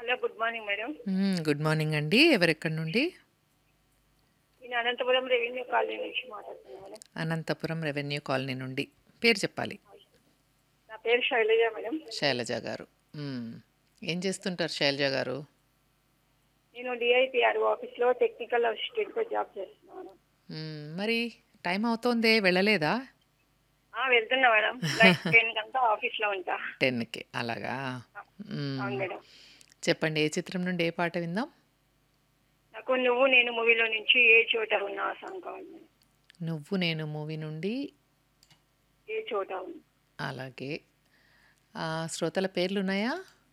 Hello good morning madam hmm, good morning అండి ఎవరెక్కడి నుండి నేను అనంతపురం రెవెన్యూ కాలనీ నుంచి మాట్లాడుతున్నాను మేడం అనంతపురం రెవెన్యూ కాలనీ నుండి పేరు చెప్పాలి నా పేరు శైలజ మేడం శైలజ గారు మ్మ్. ఏం చేస్తుంటారు శైలజ గారు నేను డిఐపిఆర్ ఆఫీస్లో టెక్నికల్ అసిస్టెంట్గా జాబ్ చేస్తున్నాను మ్మ్, మరి టైం అవుతోందే వెళ్ళలేదా ఆ, వెళ్తున్నా మేడం నైట్ టెన్ కంతా ఆఫీస్లో ఉంటా టెన్కి అలాగా మ్మ్. అవును మేడం చెప్పండి ఏ చిత్రం నుండి ఏ పాట విందాం నాకు నువ్వు నేను మూవీలో నుంచి ఏ చోట ఉన్నా ఆ సాంగ్ కావాలి మేడం నువ్వు నేను మూవీ నుండి ఏ చోట ఉన్నా అలాగే ఆ, శ్రోతల పేర్లు ఉన్నాయా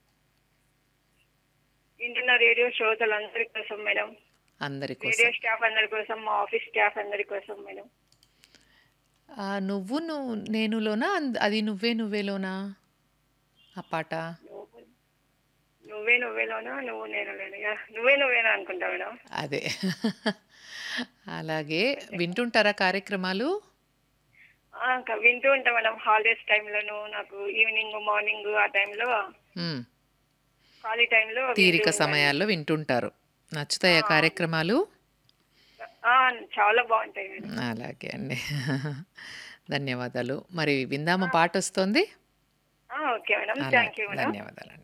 వింటున్న రేడియో శ్రోతలందరి కోసం మేడం అందరి రేడియో కోసం స్టాఫ్ అందరి కోసం మా ఆఫీస్ స్టాఫ్ అందరి కోసం మేడం ఆ, నువ్వు నువ్వు నేనులోనా అంద- అది నువ్వే నువ్వేలోనా ఆ పాట నువ్వు నువ్వే నువ్వేలోనా నువ్వు నేను లేనుగా నువ్వే నువ్వేనా అనుకుంటా మేడం అదే అలాగే వింటుంటారా కార్యక్రమాలు ఆ, ఇంకా వింటూ ఉంటా మేడం హాలిడేస్ టైంలోను నాకు ఈవినింగ్ మార్నింగ్ ఆ టైంలో మ్మ్. ఖాళీ టైంలో వింటూ తీరిక ఉంటాను. సమయాల్లో వింటుంటారు నచ్చుతాయా కార్యక్రమాలు ఆ, చాలా బాగుంటాయి మేడం అలాగే అండి ధన్యవాదాలు మరి విందామా పాట వస్తుంది ఆ, ఓకే మేడం అలా థ్యాంక్ యూ మేడం ధన్యవాదాలండి